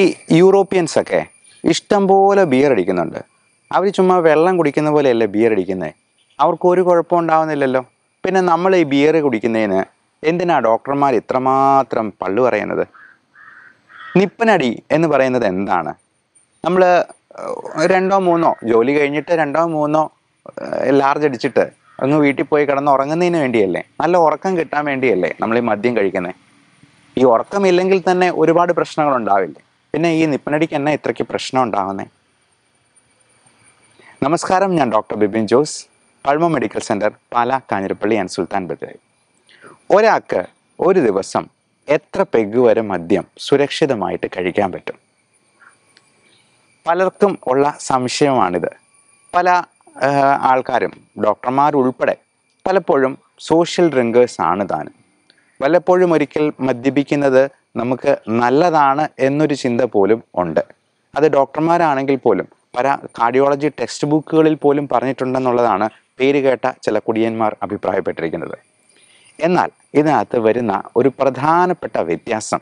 Europeans ഒക്കെ ഇഷ്ടംപോലെ beer അടിക്കുന്നുണ്ട് അവർ ചുമ്മാ വെള്ളം കുടിക്കുന്ന പോലെയല്ലേ ബിയർ അടിക്കുന്നത് അവർക്ക് ഒരു കുഴപ്പം ഉണ്ടാവുന്നില്ലല്ലോ പിന്നെ നമ്മൾ ഈ ബിയർ കുടിക്കുന്നതിന് എന്തിനാ ഡോക്ടർമാർ ഇത്രമാത്രം പള്ളു പറയുന്നത് നിപ്പനടി എന്ന് പറയുന്നത് എന്താണ് നമ്മൾ രണ്ടോ മൂന്നോ ജോലി കഴിഞ്ഞിട്ട് രണ്ടോ മൂന്നോ ലാർജ് അടിച്ചിട്ട് അങ്ങ് വീട്ടിൽ പോയി കിടന്ന് ഉറങ്ങുന്നതിന് വേണ്ടിയല്ലേ നല്ല ഉറക്കം കിട്ടാൻ വേണ്ടിയല്ലേ നമ്മൾ ഈ മദ്യം കഴിക്കുന്നത് ഈ ഉറക്കമില്ലെങ്കിൽ തന്നെ ഒരുപാട് പ്രശ്നങ്ങൾ ഉണ്ടാവില്ലേ പിന്നെ ഈ നിപ്പനടിക്ക് എന്നാ ഇത്രയ്ക്ക് പ്രശ്നം ഉണ്ടാകുന്നേ നമസ്കാരം ഞാൻ doctor Bipin Jose Pulma medical centre Pala Kanjirappally and Sultan Bathery ഒരാൾക്ക് ഒരു ദിവസം എത്ര പെഗ് വരെ മദ്യം സുരക്ഷിതമായിട്ട് കഴിക്കാൻ പറ്റും പലർക്കും ഉള്ള സംശയമാണിത് പല ആ, ആൾക്കാരും ഡോക്ടർമാരുൾപ്പെടെ പലപ്പോഴും സോഷ്യൽ ഡ്രിങ്കേഴ്സ് ആണ് താനും വല്ലപ്പോഴും ഒരിക്കൽ മദ്യപിക്കുന്നത് നമുക്ക് നല്ലതാണ് എന്നൊരു ചിന്ത പോലും ഉണ്ട് അത് ഡോക്ടർമാരാണെങ്കിൽ പോലും പല കാർഡിയോളജി ടെക്സ്റ്റ് ബുക്കുകളിൽ പോലും പറഞ്ഞിട്ടുണ്ടെന്നുള്ളതാണ് പേര് കേട്ട ചില കുടിയന്മാർ അഭിപ്രായപ്പെട്ടിരിക്കുന്നത് എന്നാൽ ഇതിനകത്ത് വരുന്ന ഒരു പ്രധാനപ്പെട്ട വ്യത്യാസം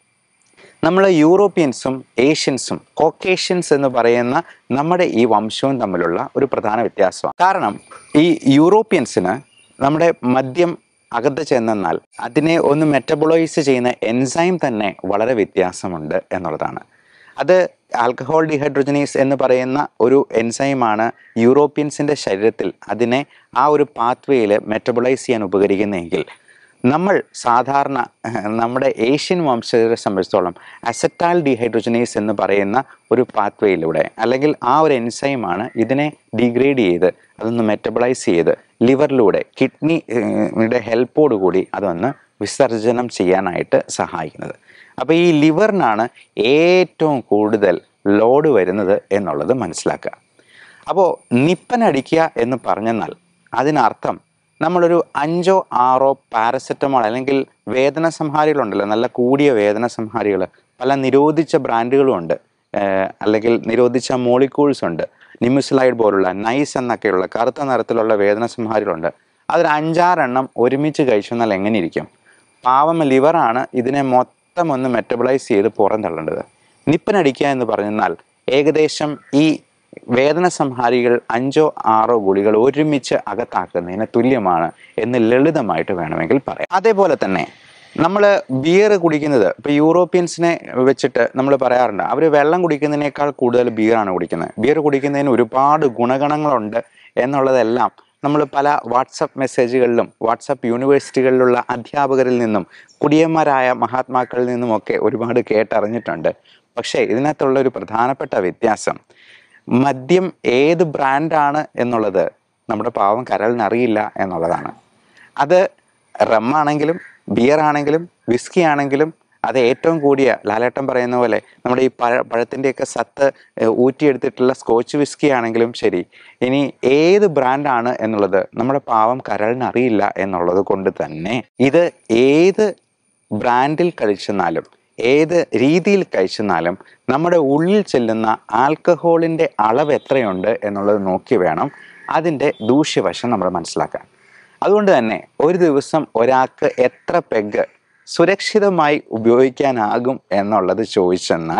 നമ്മൾ യൂറോപ്യൻസും ഏഷ്യൻസും കോക്കേഷ്യൻസ് എന്ന് പറയുന്ന നമ്മുടെ ഈ വംശവും തമ്മിലുള്ള ഒരു പ്രധാന വ്യത്യാസമാണ് കാരണം ഈ യൂറോപ്യൻസിന് നമ്മുടെ മദ്യം അകത്ത് ചെന്നാൽ അതിനെ ഒന്ന് മെറ്റബോളൈസ് ചെയ്യുന്ന എൻസൈം തന്നെ വളരെ വ്യത്യാസമുണ്ട് എന്നുള്ളതാണ് അത് ആൽക്കഹോൾ ഡിഹൈഡ്രോജനീസ് എന്ന് പറയുന്ന ഒരു എൻസൈമാണ് യൂറോപ്യൻസിൻ്റെ ശരീരത്തിൽ അതിനെ ആ ഒരു പാത്വേയിൽ മെറ്റബോളൈസ് ചെയ്യാൻ ഉപകരിക്കുന്നതെങ്കിൽ നമ്മൾ സാധാരണ ഏഹ്, നമ്മുടെ ഏഷ്യൻ വംശജരെ സംബന്ധിച്ചിടത്തോളം അസറ്റാൽ ഡിഹൈഡ്രോജനേസ് എന്ന് പറയുന്ന ഒരു പാത്വേയിലൂടെ അല്ലെങ്കിൽ ആ ഒരു എൻസൈമാണ് ഇതിനെ ഡിഗ്രേഡ് ചെയ്ത് അതൊന്ന് മെറ്റബിളൈസ് ചെയ്ത് ലിവറിലൂടെ കിഡ്നി യുടെ ഹെൽപ്പോടുകൂടി അതൊന്ന് വിസർജനം ചെയ്യാനായിട്ട് സഹായിക്കുന്നത് അപ്പോൾ ഈ ലിവറിനാണ് ഏറ്റവും കൂടുതൽ ലോഡ് വരുന്നത് എന്നുള്ളത് മനസ്സിലാക്കുക അപ്പോൾ നിപ്പനടിക്കുക എന്ന് പറഞ്ഞെന്നാൽ അതിനർത്ഥം നമ്മളൊരു അഞ്ചോ ആറോ പാരസെറ്റമോൾ അല്ലെങ്കിൽ വേദന സംഹാരികളുണ്ടല്ലോ നല്ല കൂടിയ വേദന സംഹാരികൾ പല നിരോധിച്ച ബ്രാൻഡുകളും ഉണ്ട് ഏഹ് അല്ലെങ്കിൽ നിരോധിച്ച മോളിക്യൂൾസ് ഉണ്ട് നിമിസ്ലൈഡ് പോലുള്ള നൈസ് എന്നൊക്കെയുള്ള കറുത്ത നിറത്തിലുള്ള വേദന സംഹാരികളുണ്ട് അതൊരു അഞ്ചാറെണ്ണം ഒരുമിച്ച് കഴിച്ചെന്നാൽ എങ്ങനെ ഇരിക്കും പാവം ലിവറാണ് ഇതിനെ മൊത്തം ഒന്ന് മെറ്റബിളൈസ് ചെയ്ത് പുറന്തള്ളേണ്ടത് നിപ്പനടിക്കുക എന്ന് പറഞ്ഞാൽ ഏകദേശം ഈ വേദന സംഹാരികൾ അഞ്ചോ ആറോ ഗുളികൾ ഒരുമിച്ച് അകത്താക്കുന്നതിന് തുല്യമാണ് എന്ന് ലളിതമായിട്ട് വേണമെങ്കിൽ പറയാം അതേപോലെ തന്നെ നമ്മൾ ബിയർ കുടിക്കുന്നത് ഇപ്പോൾ യൂറോപ്യൻസിനെ വെച്ചിട്ട് നമ്മൾ പറയാറുണ്ട് അവർ വെള്ളം കുടിക്കുന്നതിനേക്കാൾ കൂടുതൽ ബിയറാണ് കുടിക്കുന്നത് ബിയർ കുടിക്കുന്നതിന് ഒരുപാട് ഗുണഗണങ്ങളുണ്ട് എന്നുള്ളതെല്ലാം നമ്മൾ പല വാട്സപ്പ് മെസ്സേജുകളിലും വാട്സപ്പ് യൂണിവേഴ്സിറ്റികളിലുള്ള അധ്യാപകരിൽ നിന്നും കുടിയന്മാരായ മഹാത്മാക്കളിൽ നിന്നുമൊക്കെ ഒരുപാട് കേട്ടറിഞ്ഞിട്ടുണ്ട് പക്ഷേ ഇതിനകത്തുള്ള ഒരു പ്രധാനപ്പെട്ട വ്യത്യാസം മദ്യം ഏത് ബ്രാൻഡാണ് എന്നുള്ളത് നമ്മുടെ പാവം കരളിന് അറിയില്ല എന്നുള്ളതാണ് അത് റമ്മാണെങ്കിലും ബിയർ ആണെങ്കിലും വിസ്കി ആണെങ്കിലും അത് ഏറ്റവും കൂടിയ ലാലേട്ടൻ പറയുന്ന പോലെ നമ്മുടെ ഈ പഴ പഴത്തിൻ്റെയൊക്കെ സത്ത് ഏഹ്, ഊറ്റിയെടുത്തിട്ടുള്ള സ്കോച്ച് വിസ്കി ആണെങ്കിലും ശരി ഇനി ഏത് ബ്രാൻഡാണ് എന്നുള്ളത് നമ്മുടെ പാവം കരളിന് അറിയില്ല എന്നുള്ളത് കൊണ്ട് തന്നെ ഇത് ഏത് ബ്രാൻഡിൽ കഴിച്ചെന്നാലും ഏത് രീതിയിൽ കഴിച്ചെന്നാലും നമ്മുടെ ഉള്ളിൽ ചെല്ലുന്ന ആൽക്കഹോളിൻ്റെ അളവ് എത്രയുണ്ട് എന്നുള്ളത് നോക്കി വേണം അതിൻ്റെ ദൂഷ്യവശം നമ്മൾ മനസ്സിലാക്കാൻ അതുകൊണ്ട് തന്നെ ഒരു ദിവസം ഒരാൾക്ക് എത്ര പെഗ് സുരക്ഷിതമായി ഉപയോഗിക്കാനാകും എന്നുള്ളത് ചോദിച്ചെന്നാൽ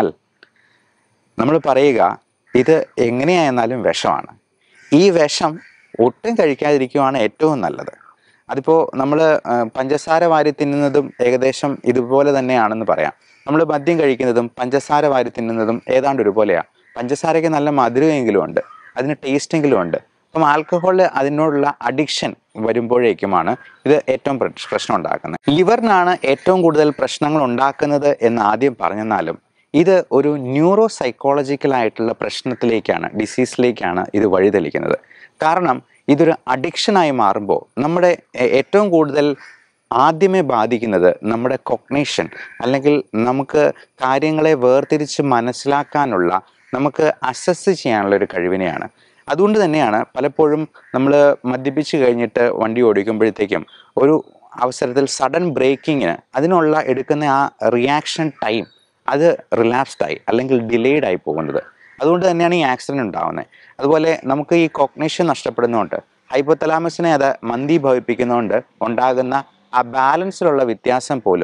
നമ്മൾ പറയുക ഇത് എങ്ങനെയായിരുന്നാലും വിഷമാണ് ഈ വിഷം ഒട്ടും കഴിക്കാതിരിക്കുവാണ് ഏറ്റവും നല്ലത് അതിപ്പോൾ നമ്മൾ പഞ്ചസാര വാരി തിന്നുന്നതും ഏകദേശം ഇതുപോലെ തന്നെയാണെന്ന് പറയാം നമ്മൾ മദ്യം കഴിക്കുന്നതും പഞ്ചസാര വാരി തിന്നുന്നതും ഏതാണ്ട് ഒരുപോലെയാണ് പഞ്ചസാരയ്ക്ക് നല്ല മധുരമെങ്കിലും ഉണ്ട് അതിന് ടേസ്റ്റെങ്കിലും ഉണ്ട് അപ്പം ആൽക്കഹോളിൽ അതിനോടുള്ള അഡിക്ഷൻ വരുമ്പോഴേക്കുമാണ് ഇത് ഏറ്റവും പ്ര- പ്രശ്നം ഉണ്ടാക്കുന്നത് ലിവറിനാണ് ഏറ്റവും കൂടുതൽ പ്രശ്നങ്ങൾ ഉണ്ടാക്കുന്നത് എന്ന് ആദ്യം പറഞ്ഞെന്നാലും ഇത് ഒരു ന്യൂറോ സൈക്കോളജിക്കൽ ആയിട്ടുള്ള പ്രശ്നത്തിലേക്കാണ് ഡിസീസിലേക്കാണ് ഇത് വഴിതെളിക്കുന്നത് കാരണം ഇതൊരു അഡിക്ഷനായി മാറുമ്പോൾ നമ്മുടെ എ- ഏറ്റവും കൂടുതൽ ആദ്യമേ ബാധിക്കുന്നത് നമ്മുടെ കൊഗ്നേഷൻ അല്ലെങ്കിൽ നമുക്ക് കാര്യങ്ങളെ വേർതിരിച്ച് മനസ്സിലാക്കാനുള്ള നമുക്ക് അസസ് ചെയ്യാനുള്ള ഒരു കഴിവിനെയാണ് അതുകൊണ്ട് തന്നെയാണ് പലപ്പോഴും നമ്മൾ മദ്യപിച്ച് കഴിഞ്ഞിട്ട് വണ്ടി ഓടിക്കുമ്പോഴത്തേക്കും ഒരു അവസരത്തിൽ സഡൻ ബ്രേക്കിങ്ങിന് അതിനുള്ള എടുക്കുന്ന ആ റിയാക്ഷൻ ടൈം അത് റിലാപ്സ്ഡ് ആയി അല്ലെങ്കിൽ ഡിലേഡ് ആയി പോകുന്നത് അതുകൊണ്ട് തന്നെയാണ് ഈ ആക്സിഡൻറ്റ് ഉണ്ടാകുന്നത് അതുപോലെ നമുക്ക് ഈ കോഗ്നേഷൻ നഷ്ടപ്പെടുന്നതുകൊണ്ട് ഹൈപ്പോതലാമസിനെ അത് മന്ദീഭവിപ്പിക്കുന്നതുകൊണ്ട് ഉണ്ടാകുന്ന ആ ബാലൻസിലുള്ള വ്യത്യാസം പോലും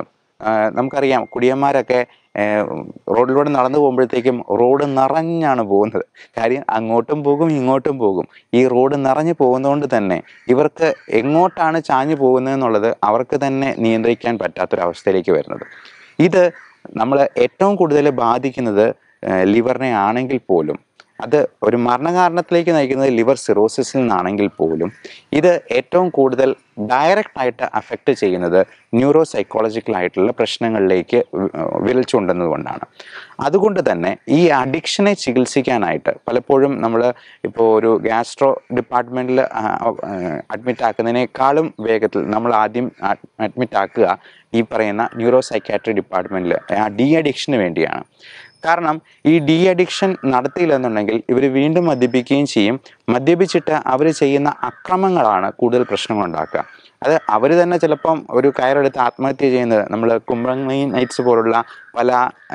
ആ, നമുക്കറിയാം കുടിയന്മാരൊക്കെ ഏ, റോഡിലൂടെ നടന്നു പോകുമ്പോഴത്തേക്കും റോഡ് നിറഞ്ഞാണ് പോകുന്നത് കാര്യം അങ്ങോട്ടും പോകും ഇങ്ങോട്ടും പോകും ഈ റോഡ് നിറഞ്ഞു പോകുന്നതുകൊണ്ട് തന്നെ ഇവർക്ക് എങ്ങോട്ടാണ് ചാഞ്ഞു പോകുന്നതെന്നുള്ളത് അവർക്ക് തന്നെ നിയന്ത്രിക്കാൻ പറ്റാത്തൊരവസ്ഥയിലേക്ക് വരുന്നത് ഇത് നമ്മൾ ഏറ്റവും കൂടുതൽ ബാധിക്കുന്നത് ഏഹ് ലിവറിനെ ആണെങ്കിൽ പോലും അത് ഒരു മരണകാരണത്തിലേക്ക് നയിക്കുന്നത് ലിവർ സിറോസിസിൽ നിന്നാണെങ്കിൽ പോലും ഇത് ഏറ്റവും കൂടുതൽ ഡയറക്റ്റ് ആയിട്ട് അഫക്റ്റ് ചെയ്യുന്നത് ന്യൂറോ സൈക്കോളജിക്കൽ ആയിട്ടുള്ള പ്രശ്നങ്ങളിലേക്ക് വി- വിരൽ ചൂണ്ടുന്നത് കൊണ്ടാണ് അതുകൊണ്ട് തന്നെ ഈ അഡിക്ഷനെ ചികിത്സിക്കാനായിട്ട് പലപ്പോഴും നമ്മൾ ഇപ്പോൾ ഒരു ഗ്യാസ്ട്രോ ഡിപ്പാർട്ട്മെൻറ്റിൽ അഡ്മിറ്റ് ആക്കുന്നതിനേക്കാളും വേഗത്തിൽ നമ്മൾ ആദ്യം അഡ്മിറ്റ് ആക്കുക ഈ പറയുന്ന ന്യൂറോ സൈക്കാട്രി ഡിപ്പാർട്ട്മെൻറ്റിൽ ആ ഡി അഡിക്ഷന് വേണ്ടിയാണ് കാരണം ഈ ഡി അഡിക്ഷൻ നടത്തിയില്ലെന്നുണ്ടെങ്കിൽ ഇവർ വീണ്ടും മദ്യപിക്കുകയും ചെയ്യും മദ്യപിച്ചിട്ട് അവർ ചെയ്യുന്ന അക്രമങ്ങളാണ് കൂടുതൽ പ്രശ്നങ്ങൾ ഉണ്ടാക്കുക അത് അവർ തന്നെ ചിലപ്പം ഒരു കയറെടുത്ത് ആത്മഹത്യ ചെയ്യുന്നത് നമ്മൾ കുമ്പളങ്ങി നൈറ്റ്സ് പോലുള്ള പല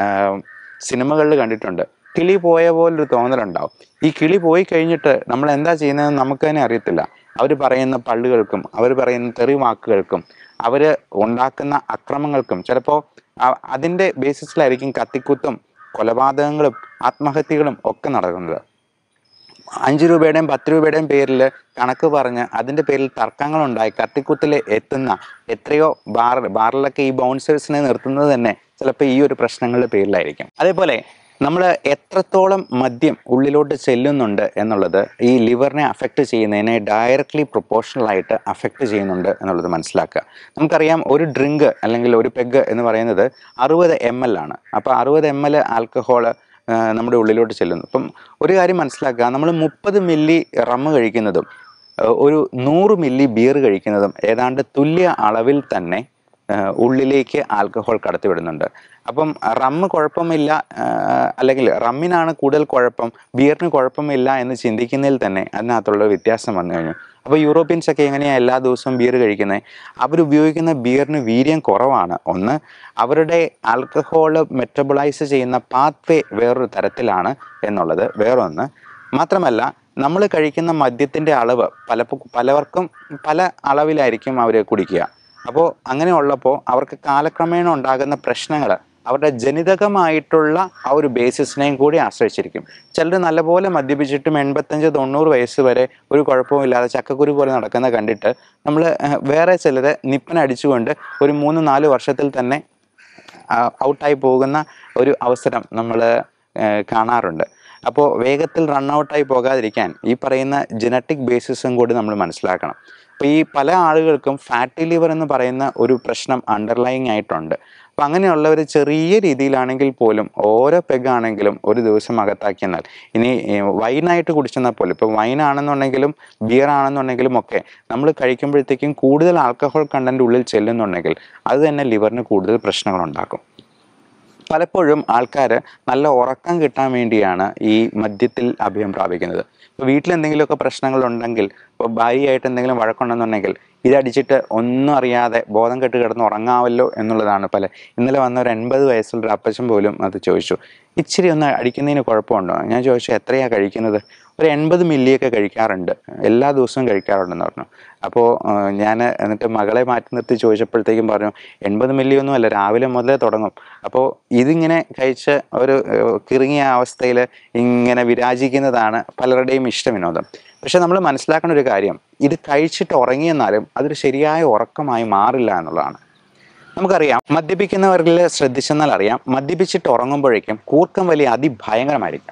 സിനിമകളിൽ കണ്ടിട്ടുണ്ട് കിളി പോയ പോലൊരു തോന്നലുണ്ടാവും ഈ കിളി പോയി കഴിഞ്ഞിട്ട് നമ്മൾ എന്താ ചെയ്യുന്നതെന്ന് നമുക്ക് തന്നെ അറിയത്തില്ല അവർ പറയുന്ന പള്ളുകൾക്കും അവർ പറയുന്ന തെറി വാക്കുകൾക്കും അവർ ഉണ്ടാക്കുന്ന അക്രമങ്ങൾക്കും ചിലപ്പോൾ അതിൻ്റെ ബേസിസിലായിരിക്കും കത്തിക്കുത്തും കൊലപാതകങ്ങളും ആത്മഹത്യകളും ഒക്കെ നടക്കുന്നത് അഞ്ച് രൂപയുടെയും പത്ത് രൂപയുടെയും പേരിൽ കണക്ക് പറഞ്ഞ് അതിൻ്റെ പേരിൽ തർക്കങ്ങളുണ്ടായി കത്തിക്കുത്തിൽ എത്തുന്ന എത്രയോ ബാർ ബാറിലൊക്കെ ഈ ബൗൺസേഴ്സിനെ നിർത്തുന്നത് തന്നെ ചിലപ്പോൾ ഈ ഒരു പ്രശ്നങ്ങളുടെ പേരിലായിരിക്കും അതേപോലെ നമ്മൾ എത്രത്തോളം മദ്യം ഉള്ളിലോട്ട് ചെല്ലുന്നുണ്ട് എന്നുള്ളത് ഈ ലിവറിനെ അഫക്റ്റ് ചെയ്യുന്നതിനെ ഡയറക്റ്റ്ലി പ്രൊപ്പോർഷണൽ ആയിട്ട് അഫക്റ്റ് ചെയ്യുന്നുണ്ട് എന്നുള്ളത് മനസ്സിലാക്കുക നമുക്കറിയാം ഒരു ഡ്രിങ്ക് അല്ലെങ്കിൽ ഒരു പെഗ് എന്ന് പറയുന്നത് അറുപത് എം എൽ ആണ് അപ്പോൾ അറുപത് എം എൽ ആൽക്കഹോള് നമ്മുടെ ഉള്ളിലോട്ട് ചെല്ലുന്നു അപ്പം ഒരു കാര്യം മനസ്സിലാക്കുക നമ്മൾ മുപ്പത് മില്ലി റമ്മ് കഴിക്കുന്നതും ഏഹ് ഒരു നൂറ് മില്ലി ബിയർ കഴിക്കുന്നതും ഏതാണ്ട് തുല്യ അളവിൽ തന്നെ ഏഹ് ഉള്ളിലേക്ക് ആൽക്കഹോൾ കടത്തിവിടുന്നുണ്ട് അപ്പം റമ്മ് കുഴപ്പമില്ല ഏഹ് അല്ലെങ്കിൽ റമ്മിനാണ് കൂടുതൽ കുഴപ്പം ബിയറിന് കുഴപ്പമില്ല എന്ന് ചിന്തിക്കുന്നതിൽ തന്നെ അതിനകത്തുള്ള വ്യത്യാസം വന്നു കഴിഞ്ഞു അപ്പോൾ യൂറോപ്യൻസ് ഒക്കെ എങ്ങനെയാണ് എല്ലാ ദിവസവും ബിയർ കഴിക്കുന്നത് അവരുപയോഗിക്കുന്ന ബിയറിന് വീര്യം കുറവാണ് ഒന്ന് അവരുടെ ആൽക്കഹോള് മെറ്റബിളൈസ് ചെയ്യുന്ന പാത്വേ വേറൊരു തരത്തിലാണ് എന്നുള്ളത് വേറൊന്ന് മാത്രമല്ല നമ്മൾ കഴിക്കുന്ന മദ്യത്തിൻ്റെ അളവ് പല പലവർക്കും പല അളവിലായിരിക്കും അവർ കുടിക്കുക അപ്പോൾ അങ്ങനെ ഉള്ളപ്പോൾ അവർക്ക് കാലക്രമേണ ഉണ്ടാകുന്ന പ്രശ്നങ്ങൾ അവരുടെ ജനിതകമായിട്ടുള്ള ആ ഒരു ബേസിസിനെയും കൂടി ആശ്രയിച്ചിരിക്കും ചിലർ നല്ലപോലെ മദ്യപിച്ചിട്ടും എൺപത്തഞ്ച് തൊണ്ണൂറ് വയസ്സ് വരെ ഒരു കുഴപ്പമില്ലാതെ ചക്കക്കുരു പോലെ നടക്കുന്ന കണ്ടിട്ട് നമ്മൾ വേറെ ചിലർ നിപ്പനടിച്ചുകൊണ്ട് ഒരു മൂന്ന് നാല് വർഷത്തിൽ തന്നെ ഔട്ടായി പോകുന്ന ഒരു അവസരം നമ്മൾ കാണാറുണ്ട് അപ്പോൾ വേഗത്തിൽ റൺ ഔട്ടായി പോകാതിരിക്കാൻ ഈ പറയുന്ന ജനറ്റിക് ബേസിസും കൂടി നമ്മൾ മനസ്സിലാക്കണം അപ്പോൾ ഈ പല ആളുകൾക്കും ഫാറ്റി ലിവർ എന്ന് പറയുന്ന ഒരു പ്രശ്നം അണ്ടർലൈങ് ആയിട്ടുണ്ട് അപ്പം അങ്ങനെയുള്ളവർ ചെറിയ രീതിയിലാണെങ്കിൽ പോലും ഓരോ പെഗാണെങ്കിലും ഒരു ദിവസം അകത്താക്കിയെന്നാൽ ഇനി വൈനായിട്ട് കുടിച്ചെന്നാൽ പോലും ഇപ്പോൾ വൈൻ ആണെന്നുണ്ടെങ്കിലും ബിയർ ആണെന്നുണ്ടെങ്കിലും ഒക്കെ നമ്മൾ കഴിക്കുമ്പോഴത്തേക്കും കൂടുതൽ ആൽക്കഹോൾ കണ്ടന്റ് ഉള്ളിൽ ചെല്ലുന്നുണ്ടെങ്കിൽ അത് തന്നെ ലിവറിന് കൂടുതൽ പ്രശ്നങ്ങൾ ഉണ്ടാക്കും പലപ്പോഴും ആൾക്കാർ നല്ല ഉറക്കം കിട്ടാൻ വേണ്ടിയാണ് ഈ മദ്യത്തിൽ അഭയം പ്രാപിക്കുന്നത് ഇപ്പോൾ വീട്ടിൽ എന്തെങ്കിലുമൊക്കെ പ്രശ്നങ്ങളുണ്ടെങ്കിൽ ഇപ്പോൾ ഭാര്യയായിട്ട് എന്തെങ്കിലും വഴക്കുണ്ടെന്നുണ്ടെങ്കിൽ ഇതടിച്ചിട്ട് ഒന്നും അറിയാതെ ബോധം കെട്ട് കിടന്ന് ഉറങ്ങാമല്ലോ എന്നുള്ളതാണ് പല ഇന്നലെ വന്ന ഒരു എൺപത് വയസ്സുള്ള ഒരു അപ്പച്ചൻ പോലും അത് ചോദിച്ചു ഇച്ചിരി ഒന്ന് അടിക്കുന്നതിന് കുഴപ്പമുണ്ടോ ഞാൻ ചോദിച്ചു എത്രയാണ് കഴിക്കുന്നത് ഒരു എൺപത് മില്ലിയൊക്കെ കഴിക്കാറുണ്ട് എല്ലാ ദിവസവും കഴിക്കാറുണ്ടെന്ന് പറഞ്ഞു അപ്പോൾ ഞാൻ എന്നിട്ട് മകളെ മാറ്റി നിർത്തി ചോദിച്ചപ്പോഴത്തേക്കും പറഞ്ഞു എൺപത് മില്ലിയൊന്നും അല്ല രാവിലെ മുതലേ തുടങ്ങും അപ്പോൾ ഇതിങ്ങനെ കഴിച്ച് ഒരു ഏഹ്, കിറുങ്ങിയ അവസ്ഥയിൽ ഇങ്ങനെ വിരാജിക്കുന്നതാണ് പലരുടെയും ഇഷ്ടവിനോദം പക്ഷെ നമ്മൾ മനസ്സിലാക്കേണ്ട ഒരു കാര്യം ഇത് കഴിച്ചിട്ട് ഉറങ്ങിയെന്നാലും അതൊരു ശരിയായ ഉറക്കമായി മാറില്ല എന്നുള്ളതാണ് നമുക്കറിയാം മദ്യപിക്കുന്നവരിൽ ശ്രദ്ധിച്ചെന്നാൽ അറിയാം മദ്യപിച്ചിട്ട് ഉറങ്ങുമ്പോഴേക്കും കൂർക്കം വലി അതിഭയങ്കരമായിരിക്കും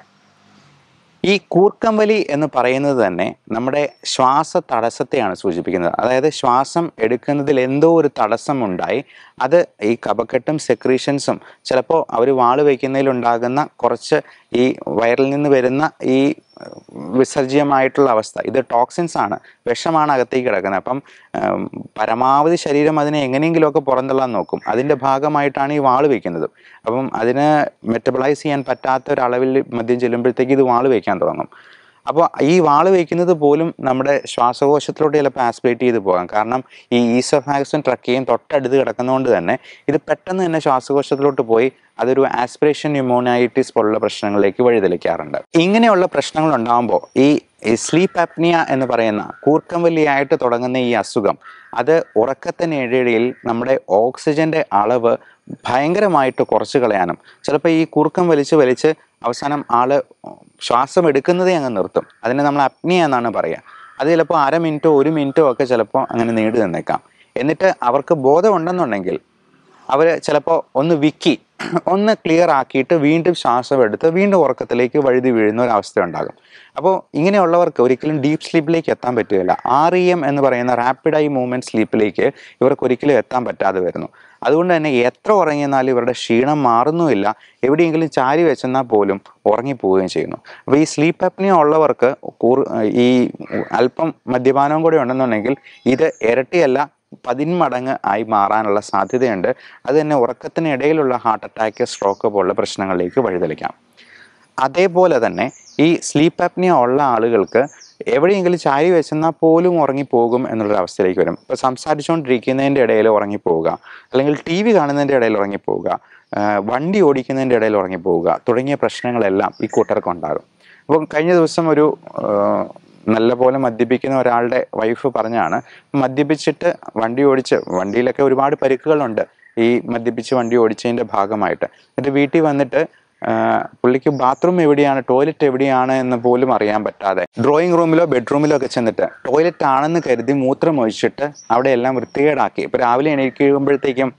ഈ കൂർക്കം വലി എന്ന് പറയുന്നത് തന്നെ നമ്മുടെ ശ്വാസ തടസ്സത്തെയാണ് സൂചിപ്പിക്കുന്നത് അതായത് ശ്വാസം എടുക്കുന്നതിൽ എന്തോ ഒരു തടസ്സം ഉണ്ടായി അത് ഈ കഫക്കെട്ടും സെക്രീഷൻസും ചിലപ്പോൾ അവർ വാള് വയ്ക്കുന്നതിലുണ്ടാകുന്ന കുറച്ച് ഈ വയറിൽ നിന്ന് വരുന്ന ഈ വിസർജ്യമായിട്ടുള്ള അവസ്ഥ ഇത് ടോക്സിൻസ് ആണ് വിഷമാണ് അകത്തേക്ക് കിടക്കുന്നത് അപ്പം ഉം, പരമാവധി ശരീരം അതിനെ എങ്ങനെയെങ്കിലുമൊക്കെ പുറന്തള്ളാൻ നോക്കും അതിൻ്റെ ഭാഗമായിട്ടാണ് ഈ വാള് വയ്ക്കുന്നത് അപ്പം അതിന് മെറ്റബിളൈസ് ചെയ്യാൻ പറ്റാത്ത ഒരളവിൽ മദ്യം ചെല്ലുമ്പോഴത്തേക്ക് ഇത് വാള് വയ്ക്കാൻ തുടങ്ങും അപ്പോൾ ഈ വാള് വയ്ക്കുന്നത് പോലും നമ്മുടെ ശ്വാസകോശത്തിലോട്ട് ചിലപ്പോൾ ആസ്പിറേറ്റ് ചെയ്ത് പോകാം കാരണം ഈ ഈസോഫാക്സും ട്രക്കയും തൊട്ടടുത്ത് കിടക്കുന്നതുകൊണ്ട് തന്നെ ഇത് പെട്ടെന്ന് തന്നെ ശ്വാസകോശത്തിലോട്ട് പോയി അതൊരു ആസ്പിറേഷൻ ന്യൂമോണൈറ്റിസ് പോലുള്ള പ്രശ്നങ്ങളിലേക്ക് വഴിതെളിക്കാറുണ്ട് ഇങ്ങനെയുള്ള പ്രശ്നങ്ങൾ ഉണ്ടാകുമ്പോൾ ഈ ഈ സ്ലീപ്പ് അപ്നിയ എന്ന് പറയുന്ന കൂർക്കം വലിയായിട്ട് തുടങ്ങുന്ന ഈ അസുഖം അത് ഉറക്കത്തിനിടയിൽ നമ്മുടെ ഓക്സിജൻ്റെ അളവ് ഭയങ്കരമായിട്ട് കുറച്ച് കളയാനും ചിലപ്പോൾ ഈ കൂർക്കം വലിച്ച് വലിച്ച് അവസാനം ആള് ശ്വാസം എടുക്കുന്നതേ അങ്ങ് നിർത്തും അതിനെ നമ്മൾ അപ്നിയ എന്നാണ് പറയുക അത് ചിലപ്പോൾ അര മിനിറ്റോ ഒരു മിനിറ്റോ ഒക്കെ ചിലപ്പോൾ അങ്ങനെ നീണ്ടു നിന്നേക്കാം എന്നിട്ട് അവർക്ക് ബോധമുണ്ടെന്നുണ്ടെങ്കിൽ അവർ ചിലപ്പോൾ ഒന്ന് വിക്കി ഒന്ന് ക്ലിയർ ആക്കിയിട്ട് വീണ്ടും ശ്വാസം എടുത്ത് വീണ്ടും ഉറക്കത്തിലേക്ക് വഴുതി വീഴുന്ന ഒരു അവസ്ഥ ഉണ്ടാകും അപ്പോൾ ഇങ്ങനെയുള്ളവർക്ക് ഒരിക്കലും ഡീപ്പ് സ്ലീപ്പിലേക്ക് എത്താൻ പറ്റുകയില്ല ആർ ഇ എം എന്ന് പറയുന്ന റാപ്പിഡ് ഐ മൂവ്മെൻറ്റ് സ്ലീപ്പിലേക്ക് ഇവർക്ക് ഒരിക്കലും എത്താൻ പറ്റാതെ വരുന്നു അതുകൊണ്ട് തന്നെ എത്ര ഉറങ്ങിയെന്നാലും ഇവരുടെ ക്ഷീണം മാറുന്നുമില്ല എവിടെയെങ്കിലും ചാരി വെച്ചെന്നാൽ പോലും ഉറങ്ങിപ്പോവുകയും ചെയ്യുന്നു അപ്പോൾ ഈ സ്ലീപ്പ് അപ്നിയ ഉള്ളവർക്ക് കൂർ ഈ അല്പം മദ്യപാനവും കൂടെ ഉണ്ടെന്നുണ്ടെങ്കിൽ ഇത് ഇരട്ടിയല്ല പതിന്മടങ്ങ് ആയി മാറാനുള്ള സാധ്യതയുണ്ട് അത് തന്നെ ഉറക്കത്തിനിടയിലുള്ള ഹാർട്ട് അറ്റാക്ക് സ്ട്രോക്ക് പോലുള്ള പ്രശ്നങ്ങളിലേക്ക് വഴിതെളിക്കാം അതേപോലെ തന്നെ ഈ സ്ലീപ്പ് അപ്നിയ ഉള്ള ആളുകൾക്ക് എവിടെയെങ്കിലും ചാരി വെച്ചെന്നാൽ പോലും ഉറങ്ങിപ്പോകും എന്നുള്ളൊരു അവസ്ഥയിലേക്ക് വരും ഇപ്പോൾ സംസാരിച്ചുകൊണ്ടിരിക്കുന്നതിൻ്റെ ഇടയിൽ ഉറങ്ങിപ്പോവുക അല്ലെങ്കിൽ ടി വി കാണുന്നതിൻ്റെ ഇടയിൽ ഉറങ്ങിപ്പോവുക ആ, വണ്ടി ഓടിക്കുന്നതിൻ്റെ ഇടയിൽ ഉറങ്ങിപ്പോവുക തുടങ്ങിയ പ്രശ്നങ്ങളെല്ലാം ഈ കൂട്ടർക്ക് ഉണ്ടാകും അപ്പം കഴിഞ്ഞ ദിവസം ഒരു ആ, നല്ലപോലെ മദ്യപിക്കുന്ന ഒരാളുടെ വൈഫ് പറഞ്ഞാണ് മദ്യപിച്ചിട്ട് വണ്ടി ഓടിച്ച് വണ്ടിയിലൊക്കെ ഒരുപാട് പരിക്കുകളുണ്ട് ഈ മദ്യപിച്ച് വണ്ടി ഓടിച്ചതിൻ്റെ ഭാഗമായിട്ട് എന്നിട്ട് വീട്ടിൽ വന്നിട്ട് ആ, പുള്ളിക്ക് ബാത്റൂം എവിടെയാണ് ടോയ്ലറ്റ് എവിടെയാണ് എന്ന് പോലും അറിയാൻ പറ്റാതെ ഡ്രോയിങ് റൂമിലോ ബെഡ്റൂമിലോ ഒക്കെ ചെന്നിട്ട് ടോയ്ലറ്റ് ആണെന്ന് കരുതി മൂത്രം ഒഴിച്ചിട്ട് അവിടെ എല്ലാം വൃത്തികേടാക്കി ഇപ്പോൾ രാവിലെ എണീക്കുമ്പോഴത്തേക്കും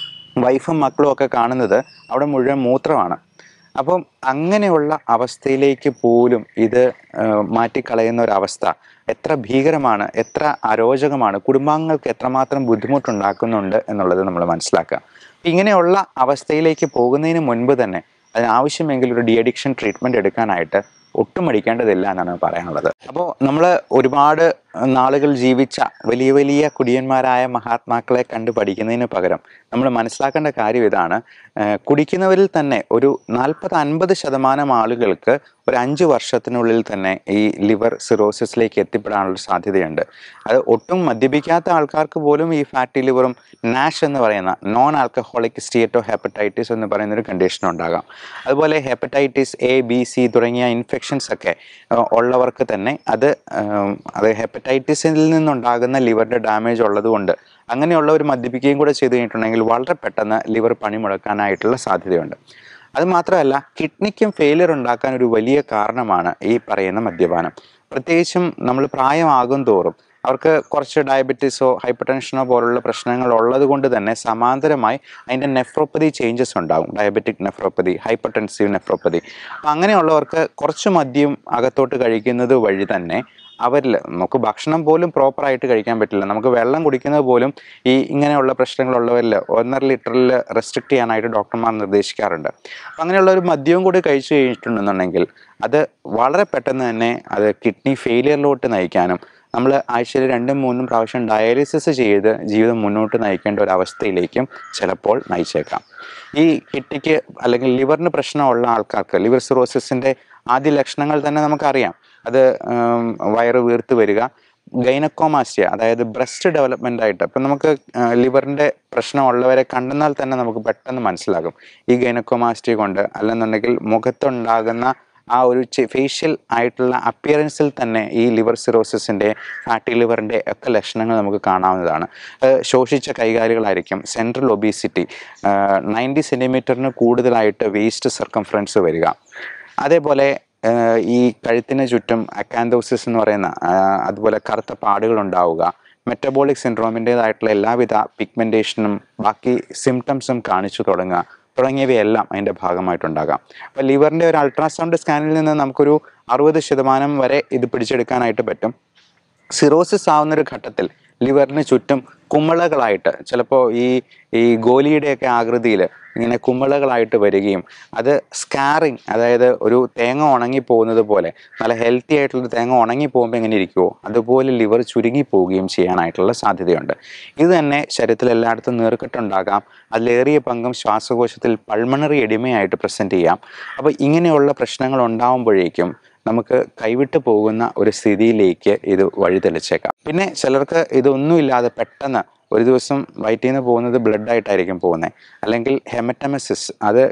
വൈഫും മക്കളും ഒക്കെ കാണുന്നത് അവിടെ മുഴുവൻ മൂത്രമാണ് അപ്പം അങ്ങനെയുള്ള അവസ്ഥയിലേക്ക് പോലും ഇത് ആ, മാറ്റിക്കളയുന്ന ഒരവസ്ഥ എത്ര ഭീകരമാണ് എത്ര അരോചകമാണ് കുടുംബാംഗങ്ങൾക്ക് എത്രമാത്രം ബുദ്ധിമുട്ടുണ്ടാക്കുന്നുണ്ട് എന്നുള്ളത് നമ്മൾ മനസ്സിലാക്കുക ഇങ്ങനെയുള്ള അവസ്ഥയിലേക്ക് പോകുന്നതിന് മുൻപ് തന്നെ അതിനാവശ്യമെങ്കിൽ ഒരു ഡി അഡിക്ഷൻ ട്രീറ്റ്മെൻറ്റ് എടുക്കാനായിട്ട് ഒട്ടും മടിക്കേണ്ടതില്ല എന്നാണ് പറയാനുള്ളത് അപ്പോൾ നമ്മൾ ഒരുപാട് നാളുകൾ ജീവിച്ച വലിയ വലിയ കുടിയന്മാരായ മഹാത്മാക്കളെ കണ്ട് പഠിക്കുന്നതിന് പകരം നമ്മൾ മനസ്സിലാക്കേണ്ട കാര്യം ഇതാണ് ഏഹ് കുടിക്കുന്നവരിൽ തന്നെ ഒരു നാൽപ്പത് അൻപത് ശതമാനം ആളുകൾക്ക് ഒരു അഞ്ച് വർഷത്തിനുള്ളിൽ തന്നെ ഈ ലിവർ സിറോസിസിലേക്ക് എത്തിപ്പെടാനുള്ള സാധ്യതയുണ്ട് അത് ഒട്ടും മദ്യപിക്കാത്ത ആൾക്കാർക്ക് പോലും ഈ ഫാറ്റി ലിവറും നാഷ് എന്ന് പറയുന്ന നോൺ ആൽക്കഹോളിക് സ്റ്റേറ്റോ ഹെപ്പറ്റൈറ്റിസ് എന്ന് പറയുന്ന ഒരു കണ്ടീഷൻ ഉണ്ടാകാം അതുപോലെ ഹെപ്പറ്റൈറ്റിസ് എ ബി സി തുടങ്ങിയ ഇൻഫെക്ഷൻസ് ഒക്കെ ആ, ഉള്ളവർക്ക് തന്നെ അത് ആം, അത് ഹെപ്പറ്റൈറ്റിസിൽ നിന്നുണ്ടാകുന്ന ലിവറിൻ്റെ ഡാമേജ് ഉള്ളതുകൊണ്ട് അങ്ങനെയുള്ളവർ മദ്യപിക്കുകയും കൂടെ ചെയ്ത് കഴിഞ്ഞിട്ടുണ്ടെങ്കിൽ വളരെ പെട്ടെന്ന് ലിവർ പണിമുടക്കാനായിട്ടുള്ള സാധ്യതയുണ്ട് അത് മാത്രമല്ല കിഡ്നിക്കും ഫെയിലിയർ ഉണ്ടാക്കാൻ ഒരു വലിയ കാരണമാണ് ഈ പറയുന്ന മദ്യപാനം പ്രത്യേകിച്ചും നമ്മൾ പ്രായമാകും തോറും അവർക്ക് കുറച്ച് ഡയബറ്റീസോ ഹൈപ്പർ ടെൻഷനോ പോലുള്ള പ്രശ്നങ്ങൾ ഉള്ളത് കൊണ്ട് തന്നെ സമാന്തരമായി അതിൻ്റെ നെഫ്രോപ്പതി ചേഞ്ചസ് ഉണ്ടാകും diabetic nephropathy hypertensive nephropathy അപ്പം അങ്ങനെയുള്ളവർക്ക് കുറച്ച് മദ്യം അകത്തോട്ട് കഴിക്കുന്നത് വഴി തന്നെ അവരിൽ നമുക്ക് ഭക്ഷണം പോലും പ്രോപ്പറായിട്ട് കഴിക്കാൻ പറ്റില്ല നമുക്ക് വെള്ളം കുടിക്കുന്നത് പോലും ഈ ഇങ്ങനെയുള്ള പ്രശ്നങ്ങളുള്ളവരിൽ ഒന്നര ലിറ്ററിൽ റെസ്ട്രിക്റ്റ് ചെയ്യാനായിട്ട് ഡോക്ടർമാർ നിർദ്ദേശിക്കാറുണ്ട് അപ്പം അങ്ങനെയുള്ള ഒരു മദ്യവും കൂടി കഴിച്ചു കഴിഞ്ഞിട്ടുണ്ടെന്നുണ്ടെങ്കിൽ അത് വളരെ പെട്ടെന്ന് തന്നെ അത് കിഡ്നി ഫെയിലിയറിലോട്ട് നയിക്കാനും നമ്മൾ ആഴ്ചയിൽ രണ്ടും മൂന്നും പ്രാവശ്യം ഡയാലിസിസ് ചെയ്ത് ജീവിതം മുന്നോട്ട് നയിക്കേണ്ട ഒരു അവസ്ഥയിലേക്കും ചിലപ്പോൾ നയിച്ചേക്കാം ഈ കിഡ്നിക്ക് അല്ലെങ്കിൽ ലിവറിന് പ്രശ്നമുള്ള ആൾക്കാർക്ക് ലിവർ സിറോസിസിൻ്റെ ആദ്യ ലക്ഷണങ്ങൾ തന്നെ നമുക്കറിയാം അത് ഉം, വയറ് വീർത്ത് വരിക ഗൈനക്കോമാസ്റ്റിയ അതായത് ബ്രസ്റ്റ് ഡെവലപ്മെൻ്റ് ആയിട്ട് ഇപ്പം നമുക്ക് ലിവറിൻ്റെ പ്രശ്നമുള്ളവരെ കണ്ടെന്നാൽ തന്നെ നമുക്ക് പെട്ടെന്ന് മനസ്സിലാകും ഈ ഗൈനക്കോമാസ്റ്റിയ കൊണ്ട് അല്ലെന്നുണ്ടെങ്കിൽ മുഖത്തുണ്ടാകുന്ന ആ ഒരു ഫേഷ്യൽ ആയിട്ടുള്ള അപ്പിയറൻസിൽ തന്നെ ഈ ലിവർ സിറോസിസിൻ്റെ ഫാറ്റി ലിവറിൻ്റെ ഒക്കെ ലക്ഷണങ്ങൾ നമുക്ക് കാണാവുന്നതാണ് ഏഹ് ശോഷിച്ച കൈകാലുകളായിരിക്കും സെൻട്രൽ ഒബീസിറ്റി നയൻറ്റി സെൻറ്റിമീറ്ററിന് കൂടുതലായിട്ട് വേസ്റ്റ് സർക്കംഫറൻസ് വരിക അതേപോലെ ഏഹ് ഈ കഴുത്തിന് ചുറ്റും അക്കാന്തോസിസ് എന്ന് പറയുന്ന ആഹ് അതുപോലെ കറുത്ത പാടുകൾ ഉണ്ടാവുക മെറ്റബോളിക് സിൻഡ്രോമിൻ്റേതായിട്ടുള്ള എല്ലാവിധ പിഗ്മെൻറ്റേഷനും ബാക്കി സിംറ്റംസും കാണിച്ചു തുടങ്ങുക തുടങ്ങിയവയെല്ലാം അതിൻ്റെ ഭാഗമായിട്ടുണ്ടാകാം അപ്പോൾ ലിവറിൻ്റെ ഒരു അൾട്രാസൗണ്ട് സ്കാനിൽ നിന്ന് നമുക്കൊരു അറുപത് ശതമാനം വരെ ഇത് പിടിച്ചെടുക്കാനായിട്ട് പറ്റും സിറോസിസ് ആവുന്ന ഒരു ഘട്ടത്തിൽ ലിവറിന് ചുറ്റും കുമിളകളായിട്ട് ചിലപ്പോൾ ഈ ഈ ഗോലിയുടെയൊക്കെ ആകൃതിയിൽ ഇങ്ങനെ കുമിളകളായിട്ട് വരികയും അത് സ്കാറിങ് അതായത് ഒരു തേങ്ങ ഉണങ്ങി പോകുന്നത് പോലെ നല്ല ഹെൽത്തി ആയിട്ടുള്ള തേങ്ങ ഉണങ്ങി പോകുമ്പോൾ എങ്ങനെ ഇരിക്കുമോ അതുപോലെ ലിവർ ചുരുങ്ങി പോവുകയും ചെയ്യാനായിട്ടുള്ള സാധ്യതയുണ്ട് ഇത് തന്നെ ശരീരത്തിൽ എല്ലായിടത്തും നീർക്കെട്ടുണ്ടാകാം അതിലേറിയ പങ്കും ശ്വാസകോശത്തിൽ പൾമണറി എഡിമയായിട്ട് പ്രസൻറ്റ് ചെയ്യാം അപ്പോൾ ഇങ്ങനെയുള്ള പ്രശ്നങ്ങൾ ഉണ്ടാകുമ്പോഴേക്കും നമുക്ക് കൈവിട്ട് പോകുന്ന ഒരു സ്ഥിതിയിലേക്ക് ഇത് വഴിതെളിച്ചേക്കാം പിന്നെ ചിലർക്ക് ഇതൊന്നുമില്ലാതെ പെട്ടെന്ന് ഒരു ദിവസം വയറ്റിൽ നിന്ന് പോകുന്നത് ബ്ലഡ് ആയിട്ടായിരിക്കും പോകുന്നത് അല്ലെങ്കിൽ ഹെമറ്റമസിസ് അത് കട്ട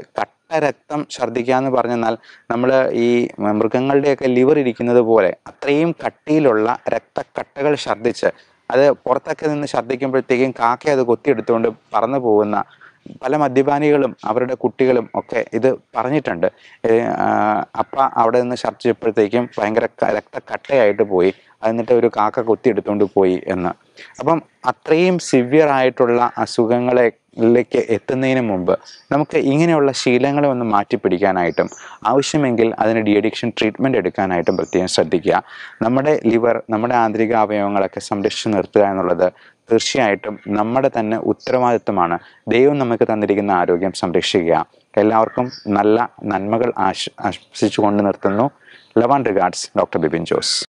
കട്ടരക്തം ഛർദ്ദിക്കുക എന്ന് പറഞ്ഞാൽ നമ്മൾ ഈ മൃഗങ്ങളുടെയൊക്കെ ലിവർ ഇരിക്കുന്നത് പോലെ അത്രയും കട്ടിയിലുള്ള രക്തക്കട്ടകൾ ഛർദ്ദിച്ച് അത് പുറത്തൊക്കെ നിന്ന് ഛർദ്ദിക്കുമ്പോഴത്തേക്കും കാക്ക അത് കൊത്തിയെടുത്തുകൊണ്ട് പറന്നു പോകുന്ന പല മദ്യപാനികളും അവരുടെ കുട്ടികളും ഒക്കെ ഇത് പറഞ്ഞിട്ടുണ്ട് ഏ, ആ, അപ്പ അവിടെ നിന്ന് ഛർദ്ദിച്ചപ്പോഴത്തേക്കും ഭയങ്കര ക- രക്തക്കട്ടയായിട്ട് പോയി എന്നിട്ട് ഒരു കാക്ക കൊത്തിയെടുത്തുകൊണ്ട് പോയി എന്ന് അപ്പം അത്രയും സിവിയർ ആയിട്ടുള്ള അസുഖങ്ങളിലേക്ക് എത്തുന്നതിന് മുമ്പ് നമുക്ക് ഇങ്ങനെയുള്ള ശീലങ്ങളെ ഒന്ന് മാറ്റിപ്പിടിക്കാനായിട്ടും ആവശ്യമെങ്കിൽ അതിന് ഡി അഡിക്ഷൻ ട്രീറ്റ്മെൻറ്റ് എടുക്കാനായിട്ടും പ്രത്യേകം ശ്രദ്ധിക്കുക നമ്മുടെ ലിവർ നമ്മുടെ ആന്തരിക അവയവങ്ങളൊക്കെ സംരക്ഷിച്ച് നിർത്തുക എന്നുള്ളത് തീർച്ചയായിട്ടും നമ്മുടെ തന്നെ ഉത്തരവാദിത്വമാണ് ദൈവം നമുക്ക് തന്നിരിക്കുന്ന ആരോഗ്യം സംരക്ഷിക്കുക എല്ലാവർക്കും നല്ല നന്മകൾ ആശ ആശംസിച്ചുകൊണ്ട് നിർത്തുന്നു love and regards doctor Bipin Jose